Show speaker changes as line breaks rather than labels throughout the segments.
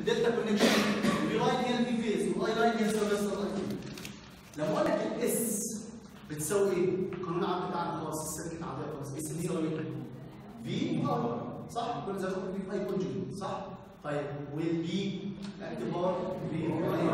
الدلتا كونكشن الفي لاين هي الفي فيز والاي لاين هي السيرفيس الاي فيز لما اقول لك الاس بتساوي ايه؟ القانون العام بتاعنا خلاص السيركت عاديه خلاص اس بتساوي ايه؟ في ار صح؟ كل زي ما قلت في اي كونجوجيت صح؟ طيب والبي اعتبار في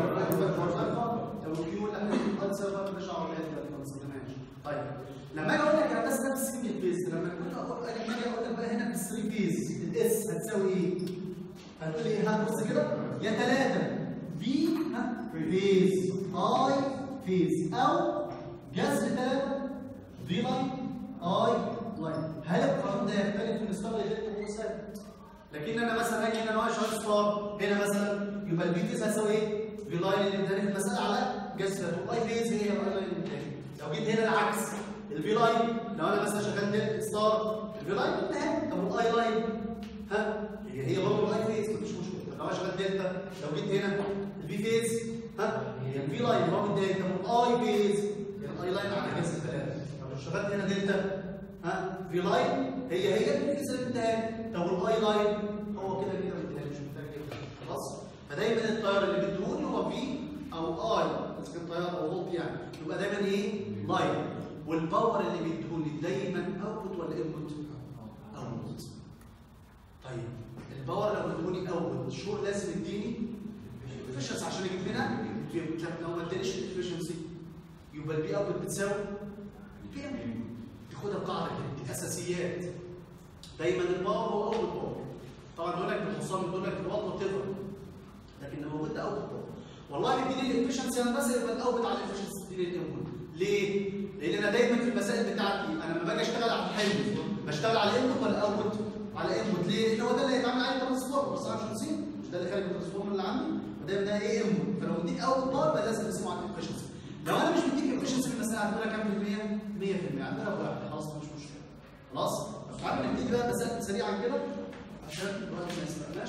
طب والكيو لا الاي سيرفر مش عارف ما نستخدمهاش طيب لما اجي اقول لك انا بس ده السنجل فيز لما كنت اقول لما اجي اقول لك بقى هنا في الثري فيز الاس هتساوي ايه؟ هتقول لي ايه ها بص كده يا ثلاثه في ها فيز اي فيز او جذر ثلاثه في لاين اي لاين هل القانون ده يختلف من ستار لغير ثابت لكن انا مثلا اجي هنا نوع شويه ستار هنا مثلا يبقى البي فيز هتساوي ايه؟ في لاين اللي اداني المساله على جذر والاي فيز هي الاي لاين اللي اداني لو جيت هنا العكس الفي لاين لو انا مثلا شغال دلتا ستار الفي لاين انتهى طب والاي لاين ها هي هي برضه الاي فيز مفيش مشكله طب لو انا شغال دلتا لو جيت هنا الفي فيز ها هي الفي لاين هو الدلتا والاي فيز هي الاي لاين على جذر ثلاثه طب لو شغلت هنا دلتا ها في لاين هي هي الفي فيز اللي انتهى طب والاي لاين هو كده كده انتهى مش محتاج كده خلاص فدايما التيار اللي بيديهوني هو في او اي اذا كان تيار او فولت يعني يبقى دايما ايه لاين والباور اللي بيديهولي دايما اوتبوت ولا انبوت؟ اوتبوت طيب الباور لو ادوني اوتبوت شور لازم يديني افشنسي عشان اجيب هنا لو ما ادانيش الافشنسي يبقى البي اوتبوت بتساوي البي ام دي خدها قاعده كده دي اساسيات دايما الباور هو اول باور طبعا دول لك بالحصان دول لك بالوات وات ايفر لكن لما موجود ده اوت باور والله بيديني الافشنسي انا بس يبقى الاوتبوت على الافشنسي تديني الانبوت ليه؟ لان انا دايما في المسائل بتاعتي انا لما باجي اشتغل على الحلو بشتغل على انبوت ولا اوتبوت؟ على انبوت ليه؟ لان هو ده اللي هيتعمل عليه ترانسفورم بس انا مش نسيت مش ده اللي خارج من الترانسفورم اللي عندي فدايما ده ايه انبوت فلو بديك اوت بار يبقى لازم اسمه على الافشنسي لو انا مش بديك افشنسي في المساله هتقول كام في المية؟ 100% عندنا واحد خلاص مش مشكله خلاص؟ تعالى نبتدي بقى مسائل سريعا كده عشان الوقت ما يسرقناش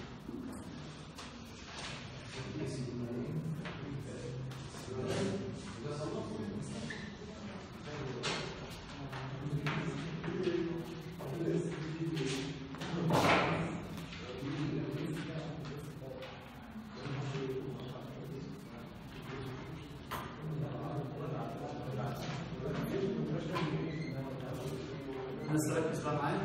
الناس ركز بقى معايا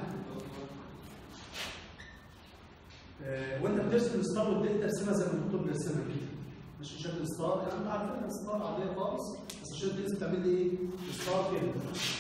آه، وانت بترسم الستار والدلتا ارسمها زي ما الدكتور بيرسمها كده مش شكل ستار يعني انتوا عارفين الستار عاديه خالص بس عشان ترسم تعمل لي ايه؟ ستار كده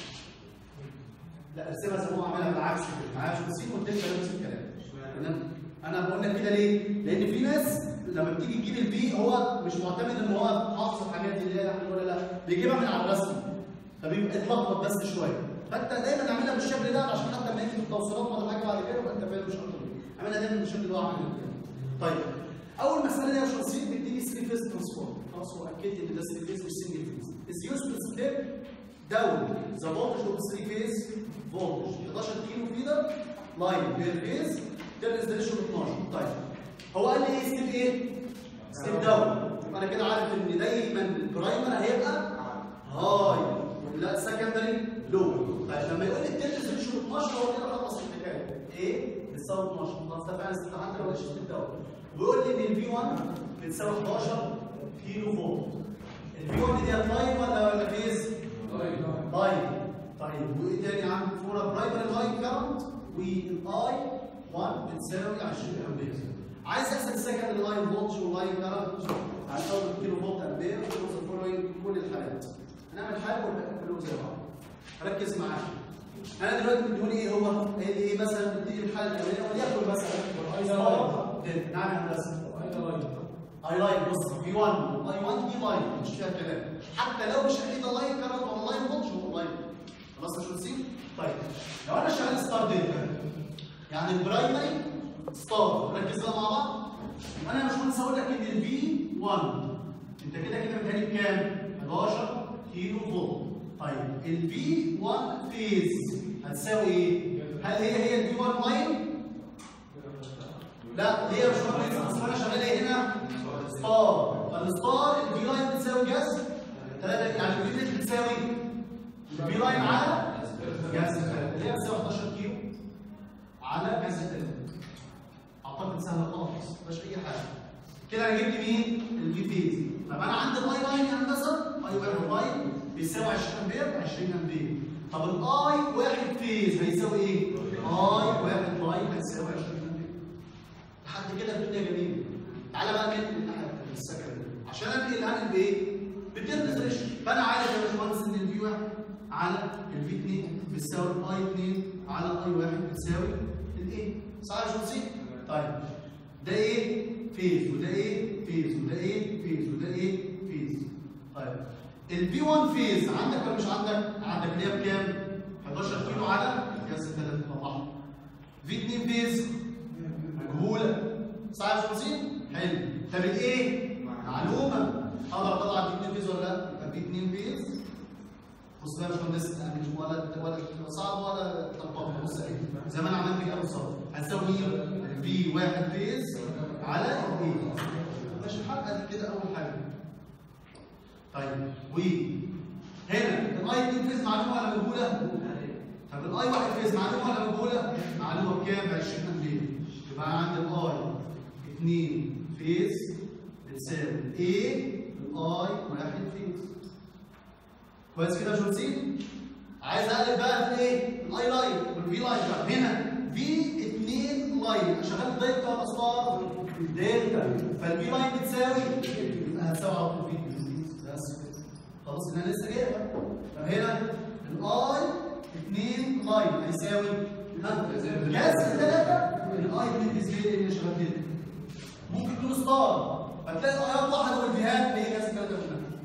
لا ارسمها زي ما هو عاملها بالعكس كده معايا شوف السين والدلتا نفس الكلام تمام انا بقول لك كده ليه؟ لان في ناس لما بتيجي تجيب البي هو مش معتمد ان هو حافظ الحاجات دي اللي هي احنا ولا لا بيجيبها من على الرسم فبيبقى اتلخبط بس شويه فانت دايما اعملها بالشكل ده عشان حتى لما يجي في التوصيلات ولا حاجه بعد كده يبقى انت فاهم مش اكتر اعملها دايما بالشكل اللي هو عامله كده طيب اول مساله دي يا باشمهندسين بتديني 3 فيز ترانسفورم خلاص هو اكدت ان ده 3 فيز مش سنجل فيز از يوز تو ستيب داون ذا فولتج اوف 3 فيز فولتج 11 كيلو فيدر لاين بير فيز ده انستليشن 12 طيب هو قال لي ايه ستيب ايه؟ ستيب داون يبقى انا كده عارف ان دايما البرايمر هيبقى هاي لا سكندري لو طيب لما يقول لي التلت ريشيو 12 هو كده خلص الحكايه ايه بتساوي 12 خلاص ده فعلا ست عندك ولا شفت الدواء ويقول لي ان الفي 1 بتساوي 11 كيلو فولت الفي 1 دي لاين ولا ولا فيز؟ لاين طيب وايه تاني عندك فور برايمري لاين كارنت والاي 1 بتساوي 20 امبير عايز احسب السكند لاين فولت واللاين كارنت على اول كيلو فولت امبير فولوينج كل الحالات هنعمل حاجه والباقي كله زي بعض ركز معايا انا دلوقتي بتقول ايه هو قال لي ايه مثلا بتيجي الحاله الاولانيه وليكن مثلا نعم هندسه اي لاين بص في 1 اي 1 دي لاين مش فيها كلام حتى لو مش هلاقي ده لاين كارنت ولا لاين فولت هو لاين خلاص مش نسيب طيب لو انا شغال ستار دلتا يعني البرايمري ستار ركز بقى مع بعض انا مش مهندس هقول لك ان الفي 1 انت كده كده مداني بكام 11 كيلو فولت طيب الفي 1 فيز هتساوي ايه هل هي هي الفي 1 لاين لا ليه مش مهندس اصل انا شغال ايه هنا ستار فالستار الفي لاين بتساوي جذر 3 يعني الفي فيز بتساوي الفي لاين على جذر اللي هي بتساوي 11 كيلو على جذر 3 اعتقد سهله خالص مفيهاش اي حاجه كده انا جبت مين؟ الفي فيز طب انا عندي الاي لاين يا هندسه اي واحد لاين بيساوي 20 امبير 20 امبير طب الاي واحد فيز هيساوي ايه؟ اي واحد لاين هيساوي 20 امبير لحد كده الدنيا جميله تعالى بقى ننقل الناحيه السكند عشان انقل هنقل بايه؟ بترمز ريشيو فانا عارف يا باشمهندس ان الفي واحد على الفي 2 بتساوي الاي 2 على الاي واحد بتساوي الايه؟ صح يا باشمهندس؟ طيب ده ايه؟ فيز وده ايه؟ فيز وده ايه؟ فيز وده ايه؟ فيز طيب البي 1 فيز عندك ولا مش عندك؟ عندك اللي هي بكام؟ 11 كيلو على الجهاز الثلاث طبعا في 2 فيز مجهوله صح يا باشمهندس؟ حلو طب الايه؟ معلومه اقدر اطلع في 2 فيز ولا لا؟ يبقى في 2 فيز بص بقى يا باشمهندس يعني مش ولا ولا صعب ولا طبطب بص اهي زي ما انا عملت كده بالظبط هتساوي مين؟ في واحد فيز على الايه؟ ماشي الحلقه دي كده اول حاجه طيب و هنا الاي 2 فيز معلومه ولا مجهوله؟ طب الاي 1 فيز معلومه ولا مجهوله؟ معلومه بكام؟ ب 20 امبير يبقى انا عندي الاي 2 فيز بتساوي ايه الاي 1 فيز كويس كده يا باشمهندسين؟ عايز اقلب بقى في الايه؟ الاي لاين والفي لاين بقى هنا في 2 لاين شغال دلتا ولا ستار؟ دلتا فالفي لاين بتساوي يبقى هتساوي على طول في بس كده خلاص انا لسه جاي بقى فهنا الاي 2 لاين هيساوي ها جاز 3 الاي 2 بالنسبه لي اللي شغال دلتا ممكن تكون ستار فتلاقي الايات واحده والفيهات هي جاز 3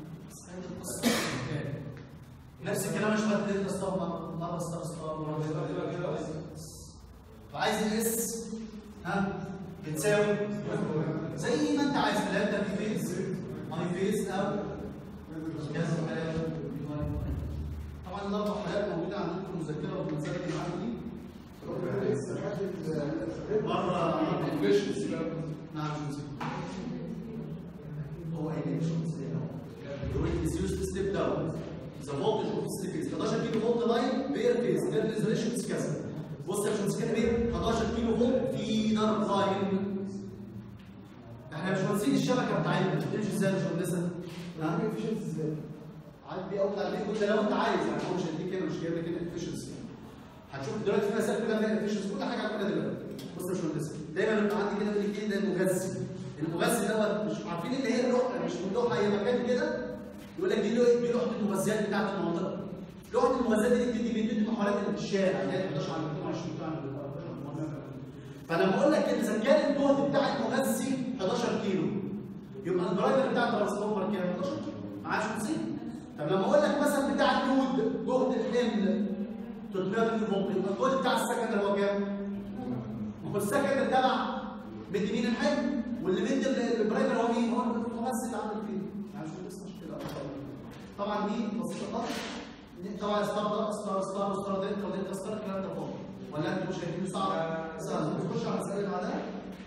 نفس الكلام مش بقى دلتا ستار مره ستار ستار مره فعايز الاس ها بتساوي زي ما انت عايز ثلاثه في فيز اي فيز او كذا طبعا الاربع حالات موجوده عندكم في المذكره والمسائل اللي معاكم دي مره نعم شو هو ايه يقول is used to step down the voltage of the phase 11 كيلو فولت لاين بير فيز ده الريزوليوشن كذا بص يا باشمهندس كده ايه 11 كيلو فولت في نار لاين احنا مش مهندسين الشبكه بتاعتنا بتمشي ازاي يا باشمهندس نعم
ازاي؟
عاد بي اوت على البيت لو انت عايز يعني هو مش هيديك هنا مش جايب لك هنا efficiency هتشوف دلوقتي في مسائل كلها فيها efficiency كل حاجه عندنا دلوقتي بص يا باشمهندس دايما بيبقى عندي كده يقول لك ايه ده المغذي المغذي دوت مش عارفين اللي هي اللوحه مش من لوحه هي مكان كده يقول لك دي لو- دي لوحه المغذيات بتاعت المنطقه لوحه المغذيات دي بتدي بتدي محاولات اللي في الشارع اللي هي 11 على 22 بتاعنا فانا بقول لك كده اذا كان الجهد بتاع المغذي 11 كيلو يبقى الدرايفر بتاع الترانسفورمر كام 11 كيلو معاش 50 طب لما اقول لك مثلا بتاع اللود جهد الحمل 380 فولت يبقى الجهد بتاع السكن اللي هو كام؟ ما هو السكن اللي تبع مدي مين الحمل واللي مدي البرايمر هو مين؟ هو المغذي اللي عامل فيه معاش بس مش كده طبعا دي بسيطه خالص طبعا ستار ده ستار ستار ستار دلتا ودلتا ستار الكلام ده فاضي ولا انتوا شايفينه صعب؟ سهل نخش على المساله اللي بعدها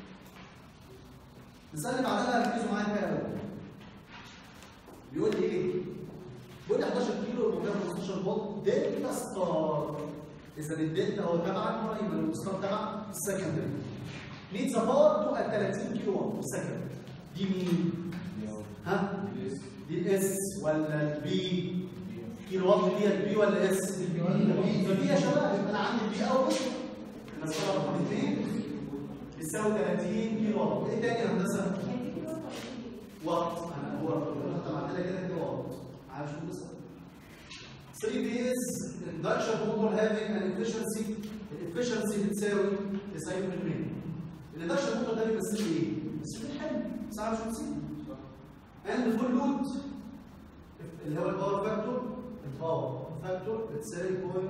المساله اللي بعدها ركزوا معايا فيها قوي بيقول لي ايه؟ بيقول لي 11 كيلو ومجرد 15 فولت دلتا ستار اذا الدلتا هو تبع البرايمري والستار تبع السكندري نيد باور تبقى 30 كيلو واط في السكندري دي مين؟ ها؟ دي الاس ولا البي؟ كيلو واط دي البي ولا اس؟ فدي يا شباب انا عندي البي اول المسألة رقم 2 بتساوي 30 كيلو واط وايه تاني يا هندسه؟ واط انا هو طب عندنا كده كيلو واط عارف شو بس 3 بيز induction motor having an efficiency الافشنسي بتساوي 90% الاندكشن موتور ده بيمثل لي ايه؟ بيمثل لي الحمل صح مش بتسيب and full load اللي هو الباور فاكتور الباور فاكتور بتساوي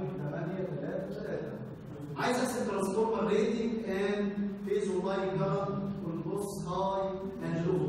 0.833 عايز احسب ترانسفورمر ريتنج اند فيز ولاين كارنت والبوس هاي اند لو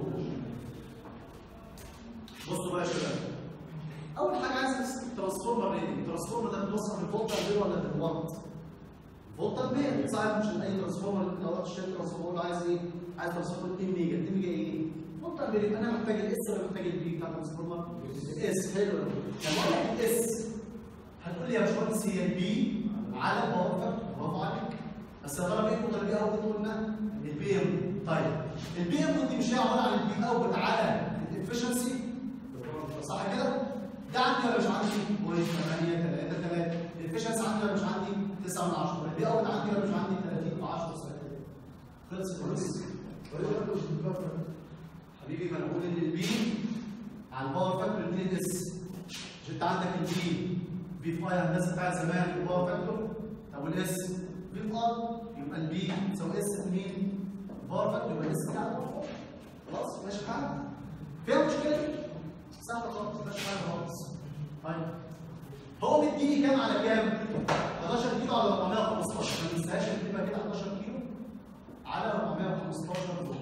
بصوا بقى يا شباب اول حاجه عايز احسب ترانسفورمر ريتنج الترانسفورمر ده بيوصل بالفولت امبير ولا بالوات فولت امبير صعب مش اي ترانسفورمر لو رحت اشتري ترانسفورمر عايز ايه عايز ترانسفورمر 2 ميجا 2 ميجا ايه فولت امبير يبقى انا محتاج الاس ولا محتاج البي بتاع الترانسفورمر الاس حلو قوي لما اقول لك الاس هتقول لي يا باشمهندس هي البي على الباور فاكتور برافو عليك بس يا ترى ايه النقطه اللي اول قلنا البي ام طيب البي انبوت دي مش هي عباره عن البي اوت على الافشنسي صح كده؟ ده عندي ولا مش عندي؟ بوينت 8 3 3 الافشنسي عندي ولا مش عندي؟ 9 من 10 البي اوت عندي ولا مش عندي؟ 30 من 10 خلص خلص حبيبي ما انا بقول ان البي على الباور فاكتور 2 اس مش انت عندك البي في في اي هندسه بتاع زمان الباور فاكتور طب والاس في في ار يبقى البي تساوي اس مين؟ الباور فاكتور يبقى الاس بتاعك خلاص ماشي حاجه فيها مشكله؟ سهله خالص مفيهاش حاجه خالص طيب هو مديني كام على كام؟ 11 كيلو على 415 ما ننساهاش ان تبقى كده 11 كيلو على 415 فولت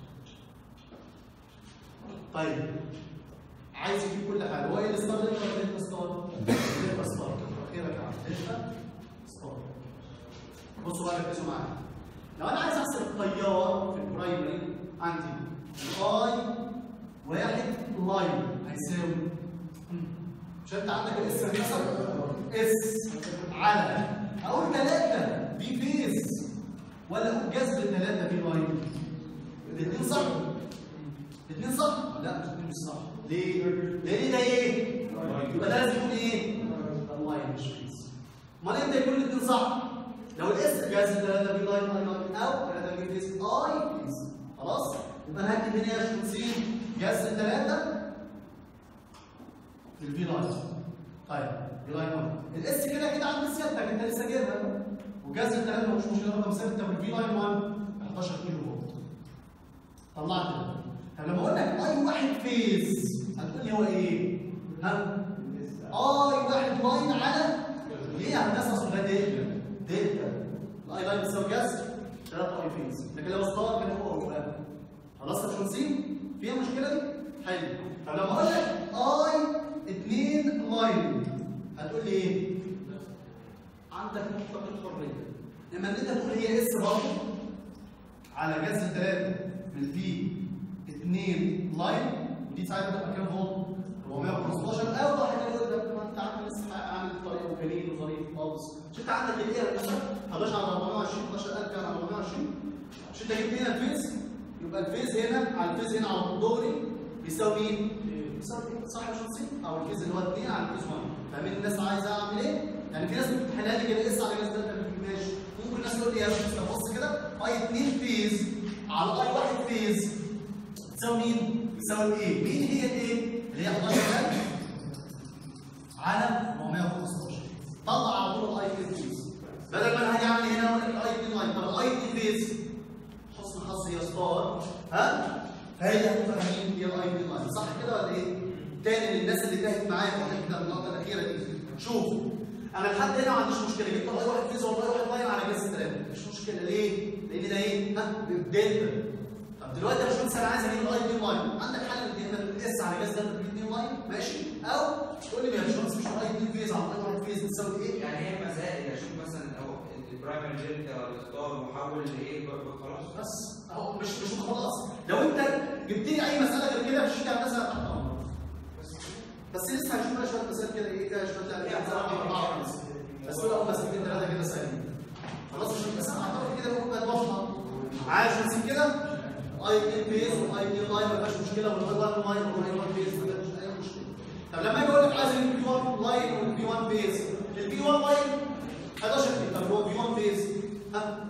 طيب عايز يجيب كل حاجه هو ايه الستار ده ولا ايه الستار؟ دلتا ستار خيرك يا عم دلتا ستار بصوا بقى ركزوا معايا لو انا عايز احسب التيار في البرايمري عندي اي واحد لاين هيساوي مش انت عندك الاس اس على اقول ثلاثه بي فيز ولا اقول جذب ثلاثه بي لاين الاثنين صح الاثنين صح؟ لا مش الاثنين مش صح. ليه؟ لان ده ايه؟ يبقى ده لازم يكون ايه؟ اللاين مش فيز. امال امتى يكون الاثنين صح؟ لو الاس جاز 3 بي لاين اي لاين او 3 بي فيز اي فيز. خلاص؟ يبقى انا هكتب هنا يا شمسين جاز 3 في البي لاين. طيب بي لاين 1 الاس كده كده عند سيادتك انت لسه جايبها وجاز 3 مش مشكله رقم ثابت والبي لاين 1 11 كيلو فولت. طلعت ده. طب لما اقول لك اي واحد فيز هتقول لي هو ايه؟ ها؟ اي واحد لاين على ليه هندسه اصل ده دلتا دلتا الاي لاين بتساوي جذر 3 اي فيز لكن لو ستار كان هو هو خلاص يا باشمهندسين؟ فيها مشكله دي؟ حلو طب لما اقول لك اي 2 لاين هتقول لي ايه؟ عندك مطلق الحريه لما ان انت تقول هي اس برضه على جذر 3 من البي 2 لاين ودي ساعتها بتبقى كام فولت؟ 415 او واحد يقول ده ما انت عامل لسه عامل طريقه جميل وظريف خالص مش انت عندك الايه يا باشا 11 على 420 11000 كام على 420 مش انت جبت هنا الفيز يبقى الفيز هنا على الفيز هنا على الدوري بيساوي مين؟ بيساوي صح يا شمسي؟ او الفيز اللي هو 2 على الفيز 1 فاهمين الناس عايزه اعمل ايه؟ يعني في ناس بتحلها لي كده اس على جهاز دلتا ماشي ممكن الناس تقول لي يا باشا بص كده اي 2 فيز على اي 1 فيز تساوي مين؟ تساوي ايه؟ مين هي الايه؟ اللي هي 11 على 415 طلع على طول الاي 2 فيز بدل ما انا هاجي اعمل هنا اقول لك الاي 2 لاين طب الاي 2 فيز حسن حظ يا ستار ها؟ فهي هتبقى مين؟ هي الاي 2 لاين صح كده ولا ايه؟ تاني للناس اللي تاهت معايا في كده النقطه الاخيره دي شوفوا انا لحد هنا ما عنديش مشكله جبت الاي واحد فيز ولا الاي واحد لاين على جهاز الثلاثه مش مشكله ليه؟ لان ده ايه؟ ها؟ دلتا طب دلوقتي يا باشمهندس انا عايز اجيب الاي 2 لاين عندك حل من هنا الاس على جهاز دلتا ب 2 لاين ماشي او تقول لي يا باشمهندس مش الاي 2 فيز على الاي 1 فيز بتساوي ايه؟
يعني هي مسائل اشوف مثلا اهو البرايمري دلتا ولا ستار وحول لايه خلاص
بس اهو مش مش خلاص لو انت جبت لي اي مساله غير كده مش انت هندسه تحت امرك
بس
بس لسه هنشوف بقى شويه مسائل كده ايه كده شويه يعني ايه اربعه بس بس دول اول مسألتين ثلاثه كده سهلين خلاص مش بس انا اعتقد كده ممكن اتوفق عايش نسيب كده اي 2 فيز واي 2 لاين ما فيهاش مشكله والاي 1 لاين والاي 1 فيز ما فيهاش اي مشكله طب لما اجي اقول لك عايز البي 1 لاين والبي 1 فيز البي 1 لاين 11 كده طب هو بي 1 فيز ها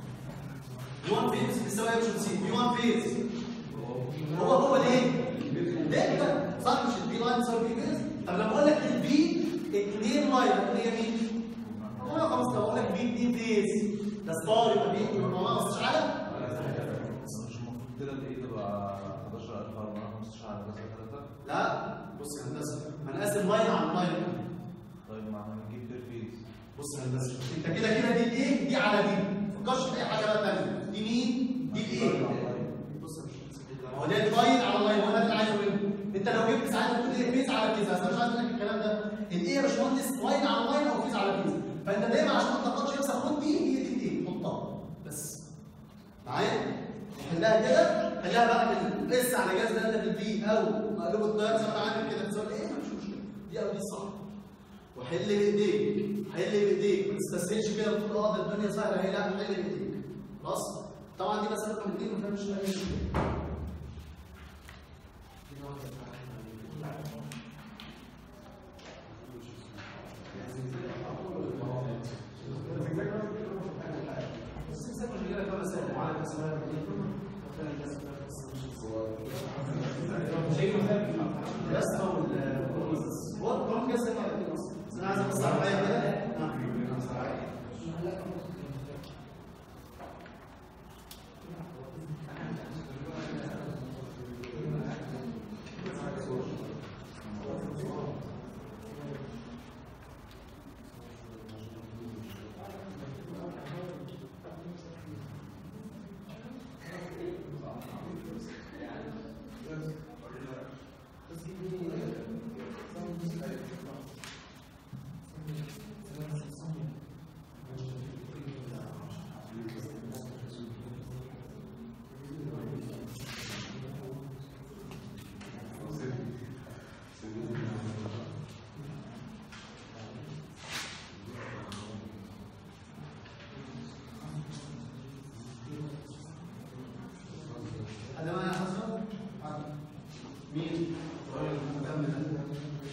بي 1 فيز بيساوي ايه مش نسيب بي 1 فيز هو هو ليه؟ دلتا صح مش البي لاين بيساوي بي فيز طب لما اقول لك البي 2 لاين اللي هي مين؟ هو خلاص لو اقول لك بي 2 فيز ده ستار يبقى بي 415 على
بس مش المفروض كده الايه تبقى 11415 على كذا 3
لا بص يا هندسه ما انا قاسم لاين على لاين
طيب ما احنا هنجيب ترفيز
بص يا هندسه انت كده كده دي الايه دي على دي ما تفكرش في اي حاجه بقى ثانيه دي مين؟ دي الايه بص يا باشا هو ده لاين على لاين هو ده اللي عايزه منه انت لو جبت ساعات بتقول ايه فيز على فيز انا مش عايز منك الكلام ده الايه يا باشمهندس لاين على لاين او فيز على فيز فانت دايما عشان ما تلخبطش نفسك خد دي هي دي الايه حطها بس معايا حلها كده حلها بقى بالاس على جهاز ده بالبي او مقلوب التيار زي ما انا عامل كده بتساوي ايه مفيش مشكله دي او دي صح وحل بايديك حل بايديك ما تستسهلش كده وتقول اه ده الدنيا سهله هي لا حل بايديك خلاص طبعا دي مساله رقم اثنين ما فيهاش اي مشكله بس هو ال- هو القانون كده سيطر على كده اصلا بس انا عايز ابص على حاجه كده نعم. هذا ما يحصل مين؟ مكمل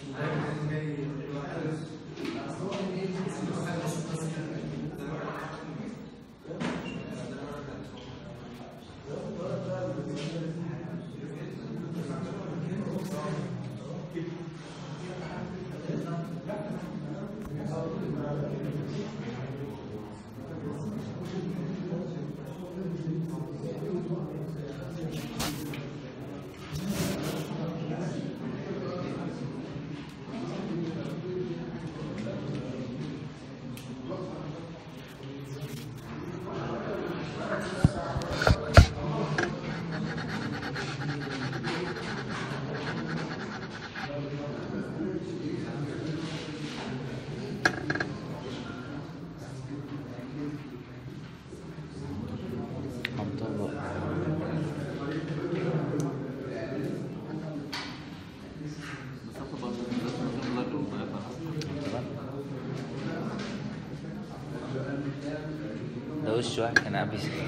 ده وش واحد كان قاعد بيس-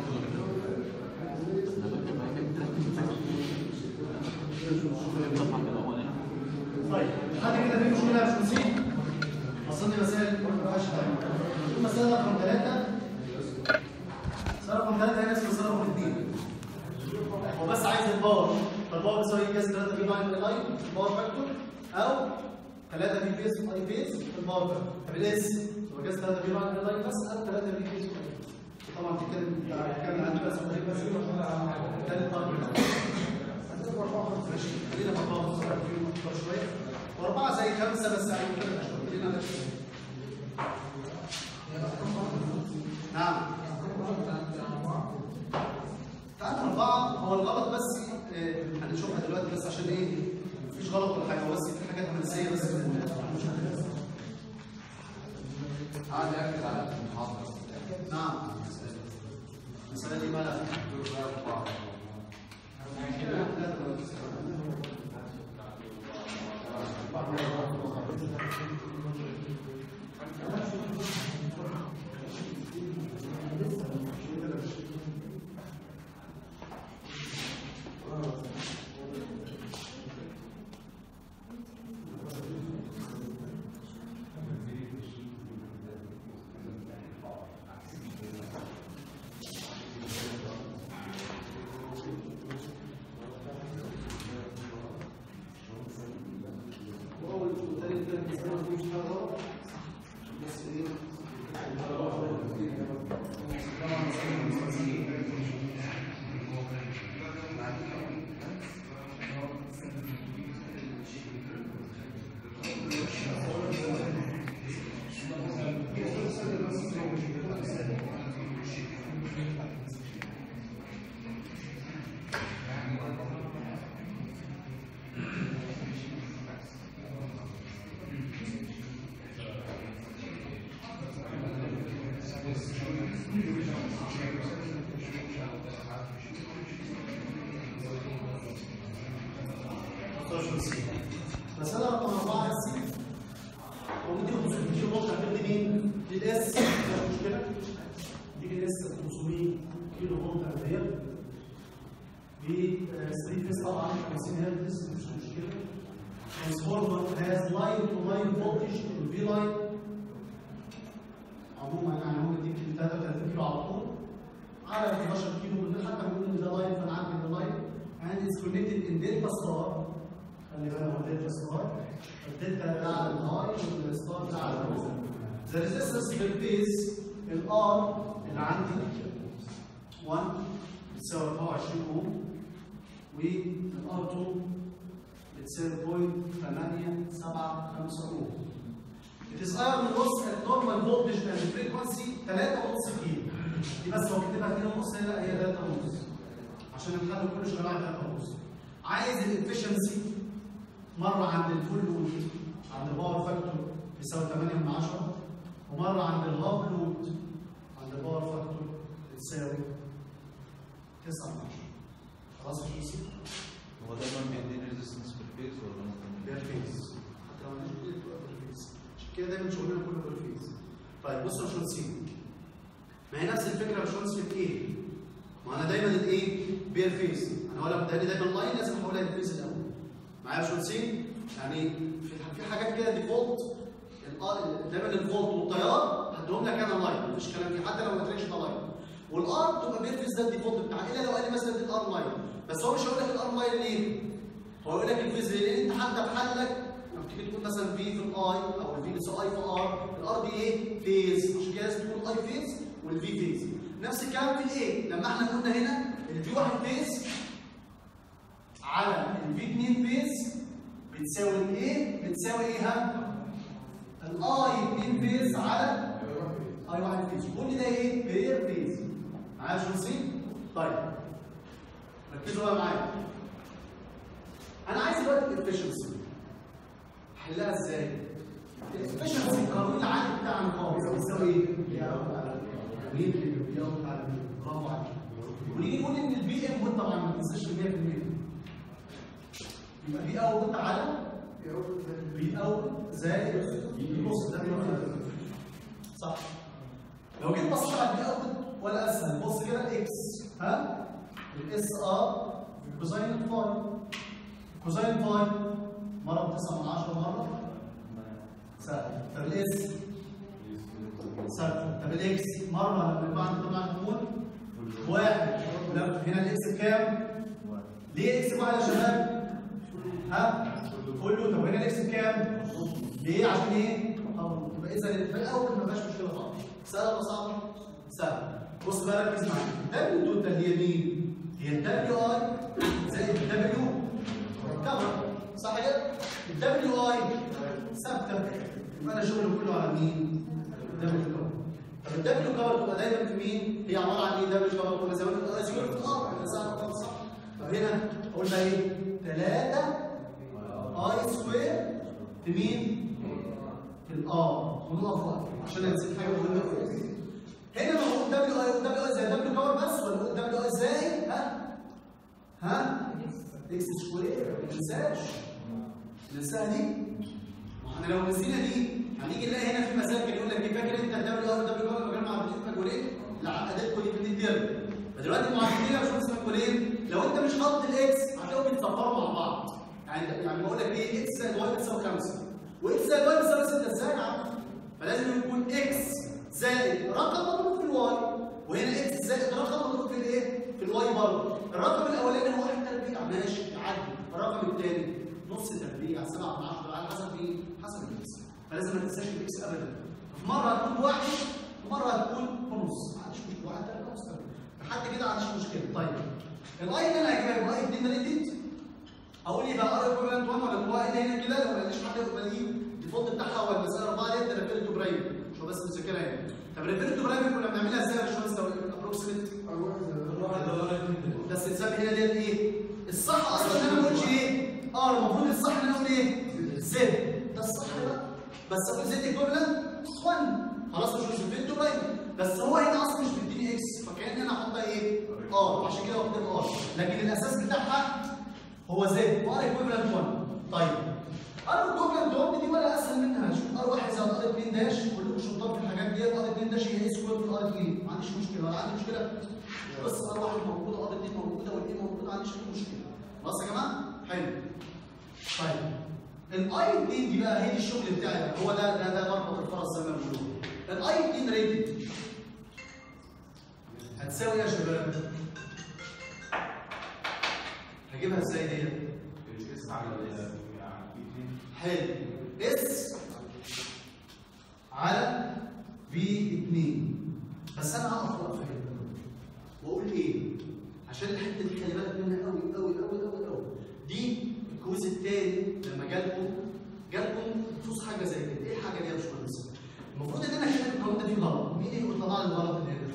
طيب حد كده في مشكله يا باشمهندسين؟ اصل دي مسائل ما فيهاش حاجه المساله رقم ثلاثه مساله رقم ثلاثه هي نفس المساله رقم اثنين هو بس عايز الباور فالباور بيساوي كاس 3 في لاين لاين باور فاكتور او 3 في بيز اي بيز في الباور فاكتور طب الاس يبقى كاس 3 في لاين لاين بس او 3 في بيز اي بيز طبعا بتتكلم بتتكلم عن بس بتتكلم ماشي خلينا مع بعض نصغر فيهم اكتر شويه واربعه زي خمسه بس يعني كده خلينا نفس نعم تعال اربعه هو الغلط بس آه، هنشوفها دلوقتي بس عشان ايه مفيش غلط ولا حاجه هو بس في حاجات هندسيه بس
عادي اكد على المحاضره
نعم المساله دي مالها مسألة رقم أربعة بس ومدي مدي نقطة هتدي مين؟ للإس مفيش مشكلة دي للإس 500 كيلو فولت امبير ب 3 فيس طبعا 50 هرتز مش مشكله ترانسفورمر هاز لاين تو لاين فولتج الفي لاين عموما يعني هو مديك 33 كيلو على طول على 12 كيلو من حتى بنقول ان ده لاين فنعدي ده لاين and it's connected in delta star خلي بالك هو delta star الدلتا ده على الهاي والستار ده على اللو the resistance في البيز الار اللي عندي 1 بتساوي 24 اوم والار 2 بتساوي 0.875 اوم It is iron loss at normal voltage and frequency 3.5 كيلو دي بس هو كاتبها 2 ونص هنا هي 3 ونص عشان الحل كله شغال على 3 ونص عايز الافشنسي مره عند الفول لود عند الباور فاكتور بيساوي 8 من 10 ومره عند الهاف لود عند الباور فاكتور بتساوي 9 من 10 خلاص يا شيخ
هو دايما بيديني ريزيستنس في الفيز ولا ممكن
بالفيز حتى لو مش بتبقى بالفيز عشان كده دايما شغلنا كله بالفيز طيب بصوا يا باشمهندسين ما هي نفس الفكره يا باشمهندس في الايه ما انا دايما الايه بالفيز انا ولا بدأني دايما لاين لازم احولها للفيز الاول معايا يا باشمهندسين يعني في في حاجات كده ديفولت دايما الفولت والتيار هديهم لك انا لاين مفيش كلام فيه حتى لو ما قلتلكش ده لاين والار تبقى بيرفيز ده الديفولت بتاعها الا لو قال لي مثلا دي الار لاين بس هو مش هيقول لك الار لاين ليه؟ هو يقول لك الفيز ليه؟ لان انت حتى بحلك لما تيجي تقول مثلا في في الاي او الفي بتساوي اي في ار الار دي ايه؟ فيز عشان كده لازم تقول اي فيز والفي فيز نفس الكلام في الايه؟ لما احنا قلنا هنا الفي واحد فيز على الفي 2 فيز بتساوي الايه؟ بتساوي ايه ها؟ الاي 2 فيز على اي واحد فيز كل ده ايه؟ بير فيز معايا يا شمسين؟ طيب ركزوا بقى معايا انا عايز دلوقتي الافشنسي احلها ازاي؟ الافشنسي القانون العادي بتاعنا خالص بيساوي ايه؟ بي اوت على مين بي اوت على مين؟ برافو عليك ونيجي نقول ان البي انبوت طبعا ما تنساش 100% يبقى بي اوت على بي اوت زائد بص ده بي اوت صح لو جيت بصيت على البي اوت ولا اسهل بص كده الاكس ها الاس ار كوزين فاي كوزين فاي مره ب 9 من 10 مره سهل طب الاس سهل طب الاكس مره لما يبقى عندي طبعا تكون واحد لا هنا الاكس بكام؟ ليه اكس بواحد يا شباب؟ ها؟ كله طب هنا الاكس بكام؟ ليه؟ عشان ايه؟ اه يبقى اذا في الاول ما فيهاش مشكله خالص سهله ولا صعبه؟ سهله بص بقى ركز معايا دبليو توتال هي مين؟ هي الدبليو اي زائد الدبليو كفر صح كده؟ الدبليو اي ثابته يبقى انا شغلي كله على مين؟ دبليو كفر طب الدبليو كفر تبقى دايما في مين؟ هي عباره عن ايه دبليو كفر تبقى زي ما انت قلت سيجاره في الار سهله خالص صح؟ طب هنا قلنا ايه؟ 3 اي سكوير في مين؟ في الار ونقف وقت عشان نسيب حاجه مهمه قوي هنا موجود دبليو اي دبليو اي زي دبليو كفر بس ولا نقول دبليو اي زي ها؟ ها؟ اكس سكوير ما تنساش ننساها دي ما احنا لو نسينا دي هنيجي نلاقي هنا في مسائل يقول لك ايه فاكر انت الدبليو اي ودبليو كفر كانوا معادلين مجهولين لا عقدتكم دي في الدير فدلوقتي المعادلتين يا باشمهندس مجهولين لو انت مش حاطط الاكس هتلاقيهم بيتصفروا مع بعض يعني يعني بقول لك ايه اكس زائد واي بتساوي 5 واكس زائد واي بتساوي 6 ازاي يا عم؟ فلازم يكون اكس زائد رقم مضروب في الواي وهنا اكس زائد رقم مضروب في الايه؟ في الواي برضه الرقم الاولاني هو 1 تربيع ماشي يعدي الرقم الثاني نص تربيع 7 من 10 على حسب ايه؟ حسب الاكس فلازم ما تنساش الاكس ابدا في مره هتكون واحد ومره هتكون بنص ما عنديش مشكله واحد ثلاثه ونص لحد كده ما عنديش مشكله طيب الاي اللي انا هجيبها يبقى اي 2 ريتد اقول يبقى ار ايكوفالنت 1 ولا هو ايه هنا كده لو ما لقيتش حد يبقى ليه الديفولت بتاعها هو المساله 4 ديت ريفير تو برايم مش هو بس مذاكرها هنا طب ريفير تو برايم كنا بنعملها ازاي يا باشمهندس لو ابروكسيميت بس تسمي هنا ديت ايه؟ الصح اصلا ان انا ما اقولش ايه؟ اه المفروض الصح ان انا اقول ايه؟ زد ده الصح بقى بس اقول زد ايكوفالنت 1 خلاص مش ريفير تو برايم بس هو هنا اصلا مش بيديني اكس فكان انا احطها ايه؟ اه عشان كده واخدها ار لكن الاساس بتاعها هو زد وار ايكويفالنت 1 طيب ار الجمله دوت دي ولا اسهل منها شوف ار واحد زائد ار 2 داش كلكم شطار في الحاجات ديت ار 2 داش هي ايه سكوير في ار 2 ما عنديش مشكله ولا عندي مشكله بس ار واحد موجوده ار 2 موجوده والايه موجوده ما عنديش اي مشكله خلاص يا جماعه حلو طيب الاي 2 دي بقى هي دي الشغل بتاعي بقى هو ده ده ده مربط الفرس زي ما بيقولوا الاي 2 ريتد هتساوي ايه يا شباب؟ هجيبها ازاي ديت؟
الاس على ال- على في
حلو اس على في 2 بس انا هقف وقفه هنا واقول ايه؟ عشان الحته دي خلي بالك منها قوي قوي قوي قوي قوي دي الكويز التاني لما جالكم جالكم بخصوص حاجه زي كده ايه الحاجه دي يا باشمهندس؟ المفروض ان انا كده القانون ده فيه غلط مين اللي طلع لي الغلط اللي هنا؟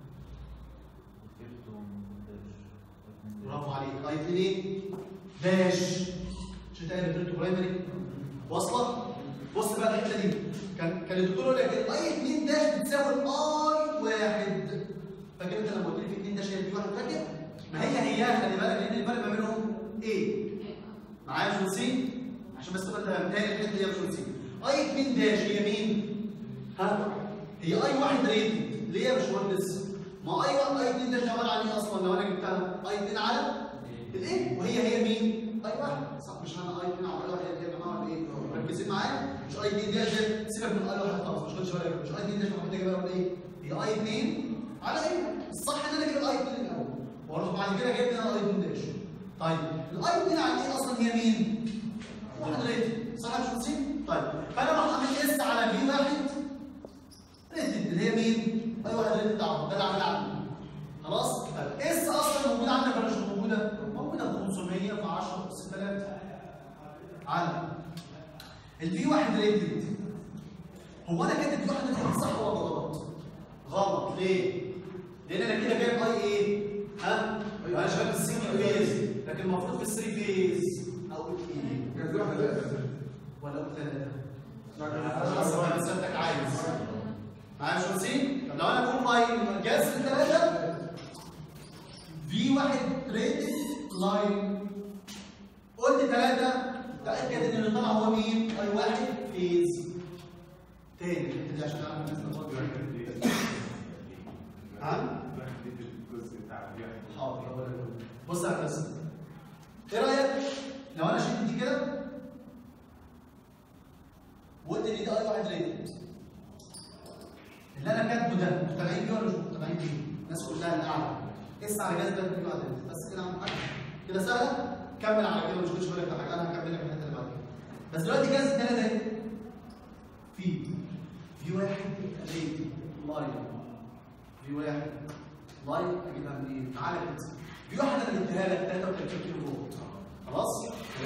برافو عليك اي 2 داش مش انت قايل بتقول برايمري واصله بص بقى الحته دي كان كان الدكتور يقول لك اي 2 داش بتساوي اي واحد فاكر انت لما قلت لي في 2 داش هي في واحد فاكر ما هي هي خلي بالك لان الفرق ما بينهم ايه معايا يا شمسين عشان بس تبقى انت متهيألي الحته دي يا شمسين اي 2 داش هي مين ها هي اي واحد ريتد ليه يا باشمهندس ما اي واحد اي 2 داش عباره عن ايه اصلا لو انا جبتها اي 2 على الايه وهي هي مين اي واحد صح مش انا اي 2 على اي واحد يا جماعه ولا ايه مركزين معايا مش اي 2 داش ده سيبك من اي واحد خالص مش خدش بالك مش اي 2 داش المفروض اجيبها ولا ايه هي اي 2 على ايه الصح ان انا اجيب الاي 2 الاول واروح بعد كده جايب انا اي 2 داش طيب الاي 2 على ايه اصلا هي مين واحد ريتد صح يا شمسين طيب فانا راح اعمل اس على في واحد ريتد اللي هي مين اي واحد ريتد اهو ده اللي عامل عندي خلاص طيب اس اصلا موجوده عندك ولا مش موجوده موجوده ب 500 في 10 اس 3 على الفي واحد ريتد هو انا كاتب في واحد ريتد صح ولا غلط غلط ليه لان انا كده جايب اي ايه ها انا شغال في السنجل فيز لكن المفروض في الثري فيز اقول ايه
كان في واحد لا
ولا اقول ثلاثه خلاص انا سالتك عايز معايا شو نسيت؟ طب لو انا بقول باي جاز ثلاثه في واحد ريتد لاين قلت ثلاثه تاكد ان اللي طلع هو مين؟ اي واحد فيز تاني الحته دي عشان اعرف الناس تفضل ها؟
الجزء بتاع الواحد
حاضر أقول لك. بص يا هندسه ايه رايك لو انا شلت دي كده وقلت ان دي اي واحد ريتد اللي انا كاتبه ده مقتنعين بيه ولا مش مقتنعين بيه؟ الناس كلها الاعلى اس على جاز ده دي واحد ريتد بس كده عم حاجه كده سهله كمل على كده مش كنتش بالك في حاجه انا هكمل لك الحته اللي بعد كده بس دلوقتي جاز الثلاثه اهي في في واحد ريتد لاين في واحد لاين اجيبها منين؟ تعالى كده في واحده انا جبتها لك 33 كيلو فولت خلاص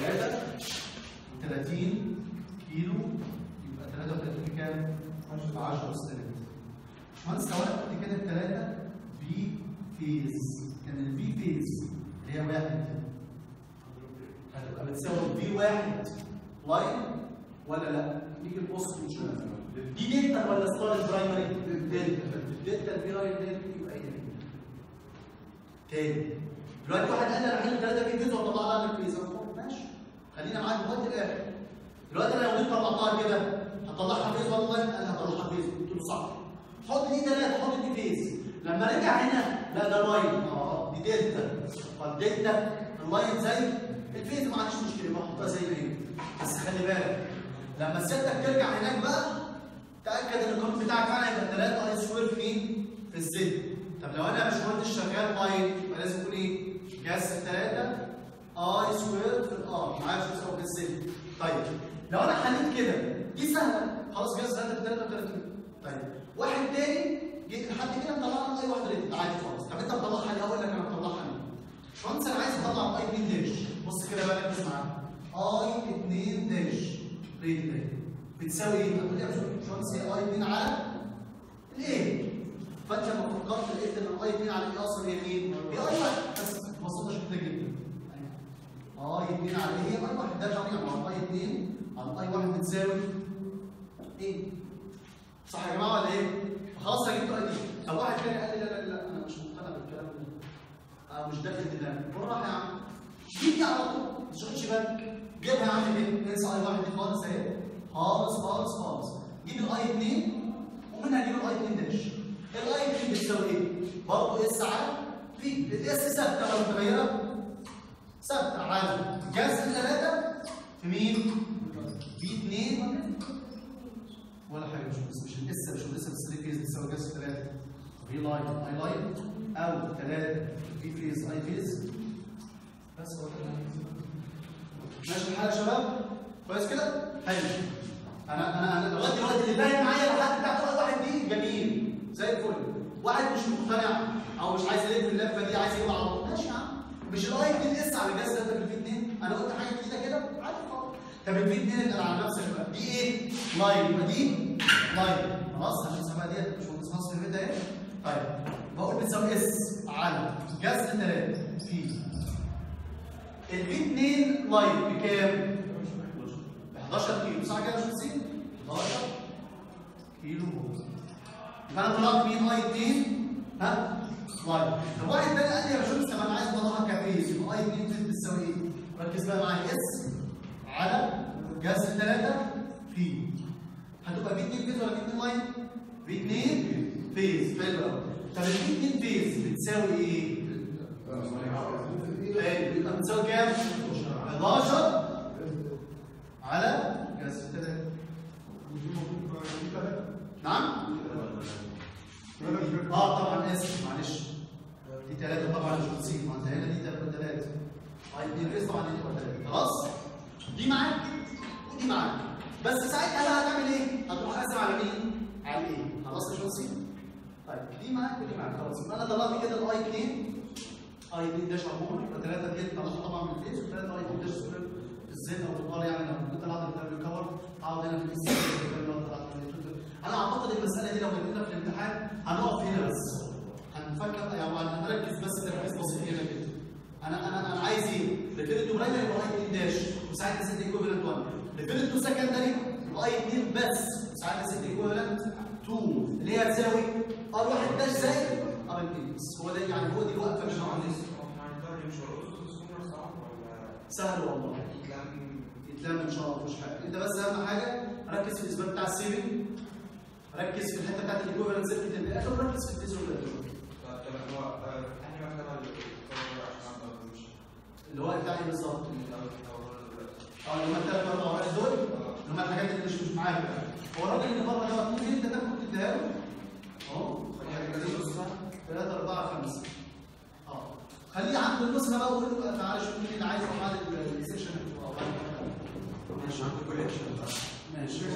33 كيلو يبقى 33 بكام؟ 10 سنت مهندس لو انا قلت كده الثلاثه في فيز كان الفي فيز اللي هي واحد هتبقى بتساوي في واحد لاين ولا لا؟ نيجي نبص ونشوف دي دلتا ولا ستارج برايمري؟ دلتا الدلتا الفي لاين دلتا يبقى هي دي. تاني دلوقتي واحد قال لي انا عايز ثلاثه في فيز وطلع لك فيز ماشي خلينا معاك لغايه الاخر دلوقتي انا لو جيت طلعتها كده هطلعها فيز والله انا هطلعها فيز قلت له صح حط دي ثلاثه حط دي فيز لما رجع هنا لا ده لاين اه دي دلتا فالدلتا اللاين زي الفيز ما عنديش مشكله بحطها زي ما هي بس خلي بالك لما سيادتك ترجع هناك بقى تاكد ان القانون بتاعك فعلا يبقى 3 اي سكوير في مين؟ في الزد طب لو انا مش مهندس شغال لاين يبقى لازم يكون ايه؟ جاز 3 اي سكوير في الار معايا مش بيساوي في الزد طيب لو انا حليت كده دي سهله خلاص جاز 3 في 33 طيب واحد تاني جيت لحد كده مطلعها اي واحد ريتد عادي خالص طب انت مطلعها ليه؟ اقول لك انا مطلعها ليه؟ باشمهندس انا عايز اطلع اي 2 داش بص كده بقى ركز معايا اي 2 داش ريتد اهي بتساوي ايه؟ هتقول لي يا باشمهندس هي اي 2 على الايه؟ فانت لما فكرت لقيت ان الاي 2 على الايه اصلا هي مين؟ هي اي واحد بس بسيطه كده جدا اي 2 على ايه؟ هي اي واحد ده طبيعي مع اي 2 على اي واحد بتساوي ايه؟ صح يا جماعه ولا ايه؟ خلاص انا جبت اي دي طب واحد تاني قال لي لا لا لا انا مش مقتنع بالكلام ده انا مش داخل دماغي بالراحه يا عم دي دي على طول ما تشغلش بالك جيبها يا عم ايه؟ انسى اي واحد دي خالص اهي خالص خالص خالص جيب الاي 2 ومنها نجيب الاي 2 داش الاي 2 بتساوي ايه؟ برضه اس على في الاس ثابته ولا متغيره؟ ثابته على جذر 3 في مين؟ في 2 ولا حاجه مش بس مش الاس مش الاس بس ليه فيز بتساوي جذر 3 في لاين اي لاين او 3 في فيز اي فيز بس هو ده ماشي الحال يا شباب كويس كده حلو انا انا انا لغايه دلوقتي اللي باين معايا لحد بتاعت اول واحد دي جميل زي الفل واحد مش مقتنع او مش عايز يلف اللفه دي عايز يجيب على طول ماشي يا عم مش الاي 2 اس على جهاز ده في 2 انا قلت حاجه جديده كده عادي خالص طب الفي 2 اللي على نفسك بقى دي ايه؟ لاين يبقى دي لاين خلاص هنحسبها بقى ديت مش مهندس مصر في البيت اهي طيب بقول بتساوي اس على جذر 3 في الفي 2 لاين بكام؟ ب 11 كيلو صح كده يا باشمهندس 11 كيلو فولت يبقى انا طلعت مين اي 2 ها؟ لاين طب واحد تاني قال لي يا باشمهندس طب انا عايز اطلعها كفيز يبقى اي 2 فيز بتساوي ايه؟ ركز بقى معايا اس على جذر 3 في هتبقى في 2 فيز ولا في 2 لاين؟ في 2 فيز حلو قوي طب ال 2 فيز بتساوي ايه؟ حلو يبقى بتساوي كام؟ 11 على جذر 3 نعم؟ اه طبعا اسف معلش دي 3 طبعا مش بتسيب ما انت هنا دي 3 3 اي 2 فيز طبعا دي تبقى 3 خلاص؟ دي معاك ودي معاك بس ساعتها بقى هتعمل ايه؟ هتروح قاسم على مين؟ على ايه؟ خلاص يا باشمهندس؟ طيب دي معاك ودي معاك خلاص يبقى انا طلعت كده الاي 2 اي 2 داش عموما يبقى 3 دي طلعتها طبعا من الفيس و3 اي 2 داش في الزين او في البار يعني لو كنت طلعت الكلام ريكفر هقعد هنا في الاس انا اعتقد المساله دي لو جت لنا في الامتحان هنقف هنا بس هنفكر يعني هنركز بس تركيز بسيط هنا كده انا انا انا عايز ايه؟ ليفل 2 برايمري يبقى اي 2 داش وساعتها ست ايكوفالنت 1 ليفل 2 سكندري يبقى اي 2 بس وساعتها ست ايكوفالنت 2 اللي هي هتساوي ار 1 داش زائد ار 2 بس هو ده يعني هو دي الوقفه مش عامل سهل والله يتلم ان شاء الله مفيش حاجه انت بس اهم حاجه ركز في الاثبات بتاع السيفنج ركز في الحته بتاعت الايكوفالنت سيركت اللي الاخر وركز في الفيزيو اللي هو بتاع ايه بالظبط؟ اه اللي هم الثلاث اربع ورقات دول اللي هم الحاجات اللي مش مش معاك بقى هو الراجل اللي بره دوت ممكن انت تاخد تديها له اهو ثلاثة أربعة خمسة اه خليه عنده النسخة بقى وقول له بقى تعالى شوف مين اللي عايز يروح على السيشن ماشي ماشي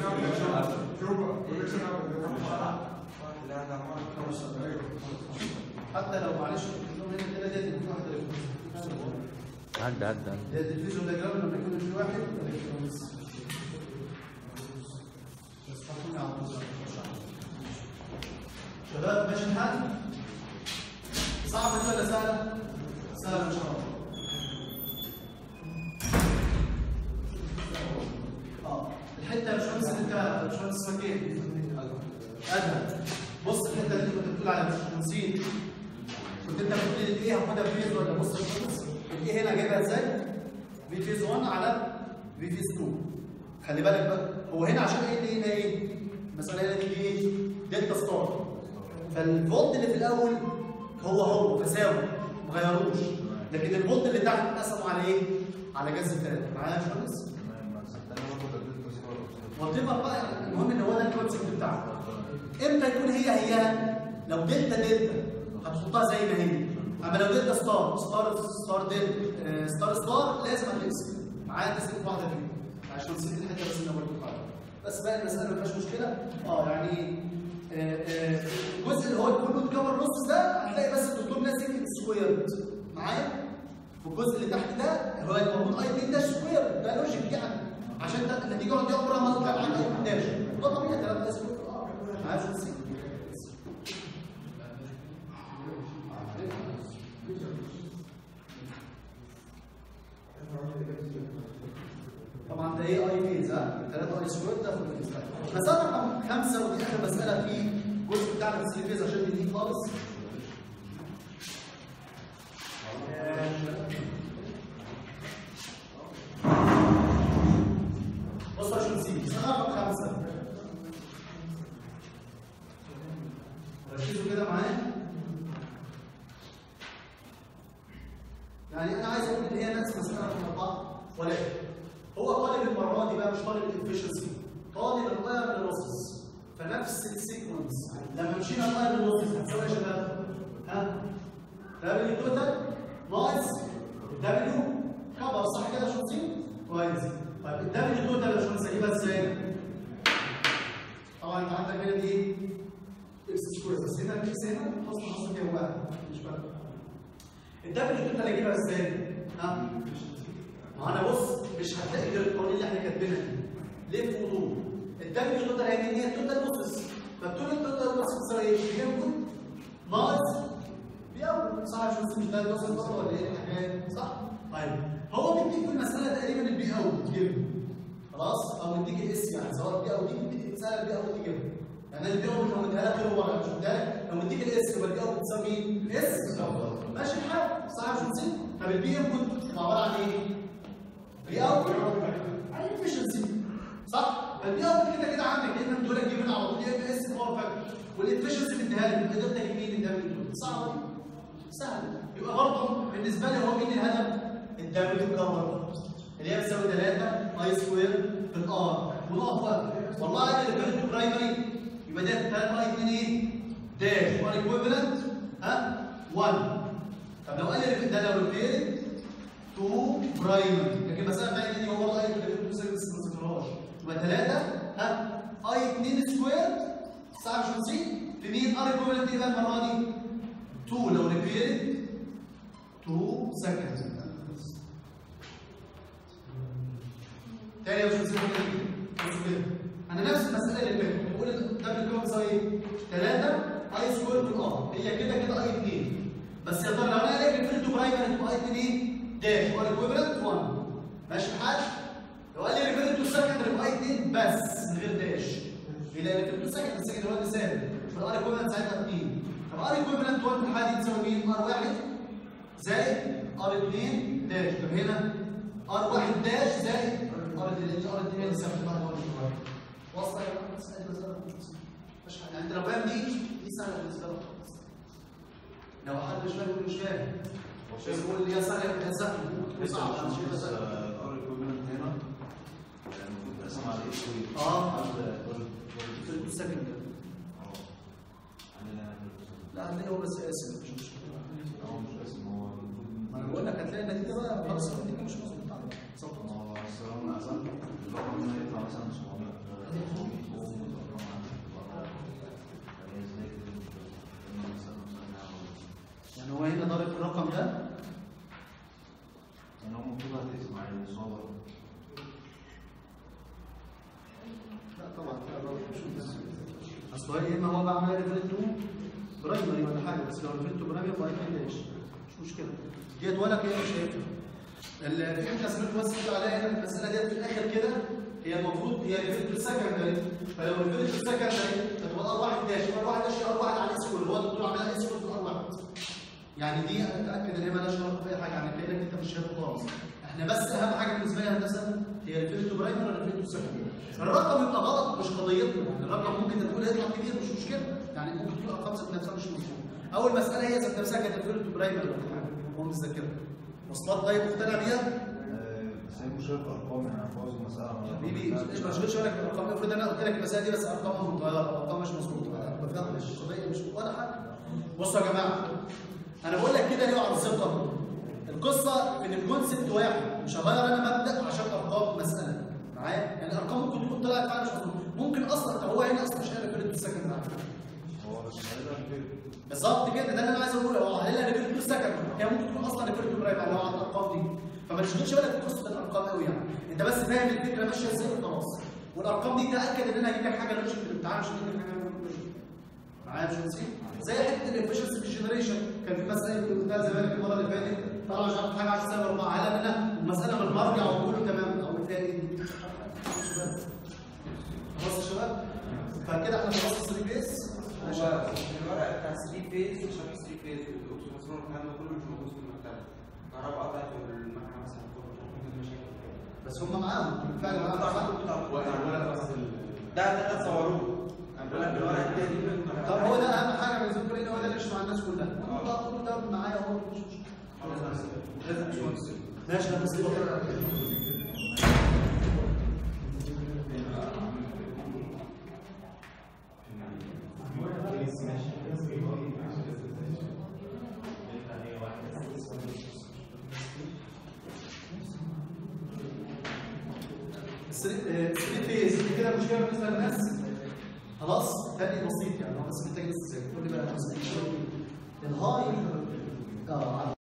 حتى لو معلش كلهم هنا كده ديت يكون واحد
عدى عدى عدى.
ده التلفزيون ده جرام لما يكون في واحد بس حطوني على الوزن. شباب ماشي الحال صعبة دي ولا سهلة؟ سهلة إن شاء الله اه الحتة يا باشمهندس اللي انت باشمهندس اسمك ايه؟ ادهم بص الحتة اللي انت كنت بتقول عليها مش نسيت كنت انت بتقول لي ايه هاخدها فيز ولا بص يا باشمهندس الايه هنا جايبها ازاي؟ في فيز 1 على في فيز 2 خلي بالك بقى هو هنا عشان ايه اللي هنا ايه؟ المسألة هنا دي ايه؟ دلتا ستار فالفولت اللي في الاول هو هو تساوي ما غيروش لكن الفولت اللي تحت اتقسموا على ايه؟ على جذر ثلاثة معايا يا باشمهندس؟ وتبقى بقى المهم ان هو ده الكونسيبت بتاعك امتى يكون هي هي لو دلتا دلتا هتحطها زي ما هي اما لو دلتا ستار ستار ستار دلتا ستار ستار لازم هتقسم معايا تسليم واحده فيهم عشان نسيب الحته بس اللي انا بقول بس بقى المساله ما فيهاش مشكله اه يعني آه، آه، الجزء اللي هو الكل كفر نص ده هتلاقي بس الدكتور ماسك سكويرد معايا والجزء اللي تحت ده هو المفروض اي 2 ده سكوير ده لوجيك يعني عشان ده النتيجه دي عمرها ما تطلع عن اي 2 داش ده طبيعي الكلام ده سكوير اه عايز تسيب طبعا ده ايه اي فيز ها 3 اي سكوير ده في الفيز مساله رقم خمسه ودي اخر مساله في الجزء بتاعنا في السي فيز عشان دي خالص اللي هي نفس مساله رقم اربعه ولكن هو طالب المره دي بقى مش طالب الافشنسي طالب الايرن لوسز فنفس السيكونس لما مشينا الايرن لوسز هتساوي يا شباب ها دبليو توتال ناقص دبليو كبر صح كده يا شمسين؟ كويس طيب الدبليو توتال يا شمس هجيبها ازاي؟ طبعا انت عندك هنا دي ايه؟ اكس سكوير بس هنا الاكس هنا حصل حصل فيها واحد مش فارقه الدبليو توتال اجيبها ازاي؟ ها؟ ما انا بص مش هتلاقي غير القوانين اللي احنا كاتبينها دي ليه في وضوح؟ الدبليو توتال هي مين؟ هي التوتال نص فالتوتال توتال نص بتساوي ايه؟ بينكم ناقص بيقوم صح مش بس مش ده نص برضه ولا ايه الحكايه؟ صح؟ طيب هو بيديك في المساله تقريبا البي او بتجيبها خلاص؟ او مديك الاس يعني سواء بي او دي مديك المساله البي او تجيبها يعني البي او مش لو مديها لك غير ورا مش مديها لك لو مديك الاس يبقى البي او بتساوي مين؟ اس ماشي الحال صح مش نسيت؟ طب البي انبوت عباره عن ايه؟ بي او عن efficiency صح؟ فالبي او كده كده عندك يا اما دول تجيب هنا على طول يا اما اس باور فاكتور والافشنسي مديها لك يبقى ده تجيب مين الدبليو صعبه دي؟ سهله يبقى برضه بالنسبه لي هو مين الهدف؟ الدبليو كفر اللي هي بتساوي 3 اي سكوير في الار ونقف بقى والله انا اللي كانت برايمري يبقى ده 3 اي 2 ايه؟ داش وان ايكويفالنت ها 1 طب لو قال لي ده لو ريبيرد 2 برايمري لكن المساله بتاعتي دي هو برضه اي كده بس ما ذكرهاش يبقى 3 ها اي 2 سكوير صعب شو نسيت في مين ار ايكويفالنت ايه بقى المره دي 2 لو ريبيرد 2 سكند تاني يا باشمهندس بص كده انا نفس المساله اللي فاتت بقول ده بالكام بيساوي ايه 3 اي سكوير في الار هي كده كده اي 2 بس يا ترى لو انا قلت الفيلتو برايمري تبقى اي 2 ايه داش وار ايكويفالنت 1 ماشي الحال لو قال لي ريفيرتو سكند يبقى اي 2 بس من غير داش يبقى ريفيرتو سكند السكند هو اللي ثابت فالار ايكويفالنت ساعتها 2 طب ار ايكويفالنت 1 في الحاله دي تساوي مين ار 1 زائد ار 2 داش طب هنا ار 1 داش زائد ار 2 ار 2 اللي ثابت بقى هو اللي واصله يا جماعه بس ادي مساله مش يعني انت لو فاهم دي دي سهله بالنسبه لك خالص لو حد مش فاهم يقول مش فاهم شايف يقول لي يا سهله يا سهله صعب انا شايفها سهله
الار ايكويفالنت هنا المفروض تقسم على ايه سكوير
آه.
على
في السكن ده
اه عندنا هنا في السكوير.
لا هتلاقي هو بس قاسم مش مشكله
هو مش قاسم هو
ما انا بقول لك هتلاقي النتيجه بقى خلاص النتيجه مش مظبوطه عليك
ما هو أصل هو أنا أصلا الرقم هنا يطلع مثلا 700 فهو بيقوم بالأرقام عندي بتبقى فهي ازاي كده مش فاهم. لأن مثلا مثلا نعمل
يعني هو هنا ضارب الرقم ده
يعني هو المفروض هتقسم على المصابر
لا طبعا لا ضارب مش مهم. اصل هو يا اما هو بقى عمال ريفيرت تو برايمري ولا حاجه بس لو ريفيرت تو برايمري يبقى اي ليش مش مشكله ديت ولا كده مش هيفرق ال- في حته اسمها بس كده عليها هنا المساله ديت في الاخر كده هي المفروض هي ريفيرت سكندري فلو ريفيرت سكندري هتبقى ار واحد داش ار واحد داش ار واحد على اسكول هو الدكتور عاملها اسكول في ار واحد يعني دي انا متاكد ان هي مالهاش علاقه باي حاجه يعني كانك انت مش شايفه خالص احنا بس اهم حاجه بالنسبه لي هندسه هي ريفيرت برايمري ولا ريفيرت سكندري الرقم يبقى غلط مش قضيتنا يعني الرقم ممكن تقول يطلع كبير مش مشكله يعني ممكن تقول ارقام ذات نفسها مش مظبوطه اول مساله هي ذات نفسها كانت ريفيرت برايمري ولا حاجه هو مش ذاكرها وصلات طيب مقتنع بيها
بس هي مش شايف أرقام يعني هنفوز المسألة
حبيبي ايش ما اشغلش بالك بالارقام افرض انا قلت لك المسائل دي بس ارقامها متغيره ارقام مش مظبوطه ما بفهمش القضيه مش ولا حاجه بصوا يا جماعه انا بقول لك كده ليه على الثقه القصه ان الكونسيبت واحد مش هغير انا مبدا عشان ارقام مساله معايا يعني الارقام ممكن تكون طلعت فعلا مش مظبوطه ممكن اصلا طب هو هنا اصلا مش هيعرف يرد السكن معاك
هو بس غالبا كده
بالظبط كده ده اللي انا عايز اقوله هو هل ريفيرت سكن هي ممكن تكون اصلا ريفيرت برايم على على الارقام دي فما تشغلش بالك بقصه الارقام قوي يعني انت بس فاهم الفكره ماشيه ازاي وخلاص والارقام دي تاكد ان انا هجيب لك حاجه لوجيك في الامتحان مش هجيب لك حاجه معايا مش نسيت زي حته الافشنسي في الجنريشن كان في مسائل اللي قلتها زمان المره اللي فاتت طبعا مش عارف حاجه عشان سبب اربعه هل انا المساله من المرجع وكله تمام او فيها ايه خلاص يا شباب فكده احنا خلصنا 3 بيس
هو الورق بتاع 3 فيز وشرح 3 فيز والاكسجين مسموم والكلام ده كله مش موجود في المكتبه الكهرباء قطعت والمكنه مثلا كله ممكن مشاكل
بس هم معاهم بالفعل معاهم صح؟
ده ده ده صوروه انا بقول لك الورق التاني
طب هو ده اهم حاجه بالنسبه لي هو ده اللي مش مع الناس كلها كله ده كله ده معايا اهو مش مشكله
لازم مش مهندس
ماشي يا مصطفى الثري فيز دي كده مشكله بالنسبه للناس خلاص تاني بسيط يعني هو بس محتاج بس تقول لي بقى الهاي اه